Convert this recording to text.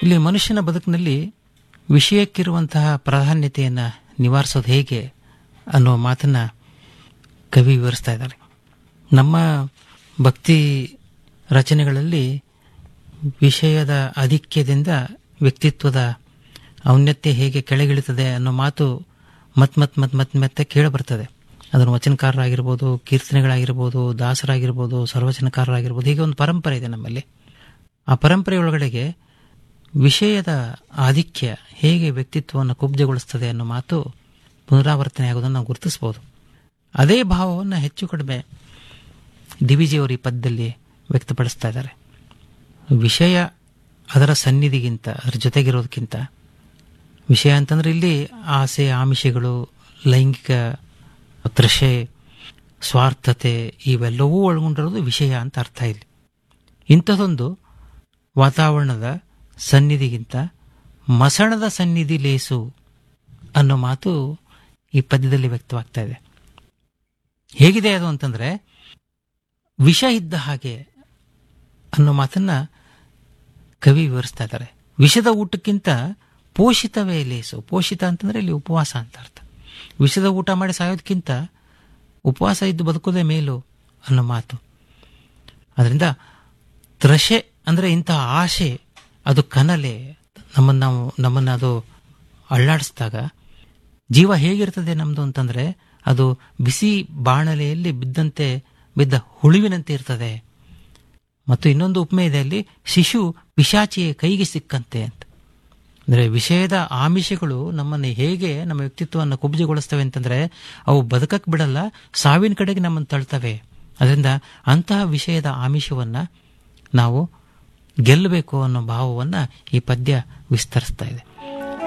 ಇಲ್ಲಿ ಮನುಷ್ಯನ ಬದುಕಿನಲ್ಲಿ ವಿಷಯಕ್ಕಿರುವಂತಹ ಪ್ರಾಧಾನ್ಯತೆಯನ್ನು ನಿವಾರಿಸೋದು ಹೇಗೆ ಅನ್ನೋ ಮಾತನ್ನ ಕವಿ ವಿವರಿಸ್ತಾ ಇದ್ದಾರೆ ನಮ್ಮ ಭಕ್ತಿ ರಚನೆಗಳಲ್ಲಿ ವಿಷಯದ ಆಧಿಕ್ಯದಿಂದ ವ್ಯಕ್ತಿತ್ವದ ಔನ್ನತ್ಯ ಹೇಗೆ ಕೆಳಗಿಳಿತದೆ ಅನ್ನೋ ಮಾತು ಮತ್ ಮತ್ ಮತ್ ಮತ್ ಮತ್ತೆ ಕೇಳಬರ್ತದೆ ಅದನ್ನು ವಚನಕಾರರಾಗಿರ್ಬೋದು ಕೀರ್ತನೆಗಳಾಗಿರ್ಬೋದು ದಾಸರಾಗಿರ್ಬೋದು ಸರ್ವಚನಕಾರರಾಗಿರ್ಬೋದು ಹೀಗೆ ಒಂದು ಪರಂಪರೆ ಇದೆ ನಮ್ಮಲ್ಲಿ ಆ ಪರಂಪರೆ ಒಳಗಡೆಗೆ ವಿಷಯದ ಆಧಿಕ್ಯ ಹೇಗೆ ವ್ಯಕ್ತಿತ್ವವನ್ನು ಕುಬ್ಜಗೊಳಿಸ್ತದೆ ಅನ್ನೋ ಮಾತು ಪುನರಾವರ್ತನೆ ಆಗೋದನ್ನು ನಾವು ಗುರುತಿಸ್ಬೋದು ಅದೇ ಭಾವವನ್ನು ಹೆಚ್ಚು ಕಡಿಮೆ ದಿವಿಜಿಯವರು ಈ ಪದ್ಯದಲ್ಲಿ ವ್ಯಕ್ತಪಡಿಸ್ತಾ ಇದ್ದಾರೆ ವಿಷಯ ಅದರ ಸನ್ನಿಧಿಗಿಂತ ಅದರ ಜೊತೆಗಿರೋದಕ್ಕಿಂತ ವಿಷಯ ಅಂತಂದ್ರೆ ಇಲ್ಲಿ ಆಸೆ ಆಮಿಷಗಳು ಲೈಂಗಿಕ ತೃಷೆ ಸ್ವಾರ್ಥತೆ ಇವೆಲ್ಲವೂ ಒಳಗೊಂಡಿರೋದು ವಿಷಯ ಅಂತ ಅರ್ಥ ಇಲ್ಲಿ ಇಂಥದೊಂದು ವಾತಾವರಣದ ಸನ್ನಿಧಿಗಿಂತ ಮಸಣದ ಸನ್ನಿಧಿ ಲೇಸು ಅನ್ನೋ ಮಾತು ಈ ಪದ್ಯದಲ್ಲಿ ವ್ಯಕ್ತವಾಗ್ತಾ ಇದೆ ಹೇಗಿದೆ ಅದು ಅಂತಂದ್ರೆ ವಿಷ ಇದ್ದ ಹಾಗೆ ಅನ್ನೋ ಮಾತನ್ನ ಕವಿ ವಿವರಿಸ್ತಾ ಇದ್ದಾರೆ ವಿಷದ ಊಟಕ್ಕಿಂತ ಪೋಷಿತವೇ ಲೇಸು ಪೋಷಿತ ಅಂತಂದ್ರೆ ಇಲ್ಲಿ ಉಪವಾಸ ಅಂತ ಅರ್ಥ ವಿಷದ ಊಟ ಮಾಡಿ ಸಾಯೋದಕ್ಕಿಂತ ಉಪವಾಸ ಇದ್ದು ಬದುಕೋದೇ ಮೇಲು ಅನ್ನೋ ಮಾತು ಅದರಿಂದ ತ್ರಷೆ ಅಂದ್ರೆ ಇಂತಹ ಆಶೆ ಅದು ಕನಲೆ ನಮ್ಮನ್ನ ನಾವು ನಮ್ಮನ್ನ ಅದು ಅಳ್ಳಾಡಿಸಿದಾಗ ಜೀವ ಹೇಗಿರ್ತದೆ ನಮ್ದು ಅಂತಂದ್ರೆ ಅದು ಬಿಸಿ ಬಾಣಲೆಯಲ್ಲಿ ಬಿದ್ದಂತೆ ಬಿದ್ದ ಹುಳುವಿನಂತೆ ಇರ್ತದೆ ಮತ್ತು ಇನ್ನೊಂದು ಉಪಮೆ ಇದೆ ಅಲ್ಲಿ ಶಿಶು ಪಿಶಾಚಿಯ ಕೈಗೆ ಸಿಕ್ಕಂತೆ ಅಂತ ಅಂದ್ರೆ ವಿಷಯದ ಆಮಿಷಗಳು ನಮ್ಮನ್ನು ಹೇಗೆ ನಮ್ಮ ವ್ಯಕ್ತಿತ್ವವನ್ನು ಕುಬ್ಜಗೊಳಿಸ್ತವೆ ಅಂತಂದ್ರೆ ಅವು ಬದುಕಕ್ ಬಿಡಲ್ಲ ಸಾವಿನ ಕಡೆಗೆ ನಮ್ಮನ್ನು ತಳ್ತವೆ ಅದರಿಂದ ಅಂತಹ ವಿಷಯದ ಆಮಿಷವನ್ನ ನಾವು ಗೆಲ್ಲಬೇಕು ಅನ್ನೋ ಭಾವವನ್ನ ಈ ಪದ್ಯ ವಿಸ್ತರಿಸ್ತಾ ಇದೆ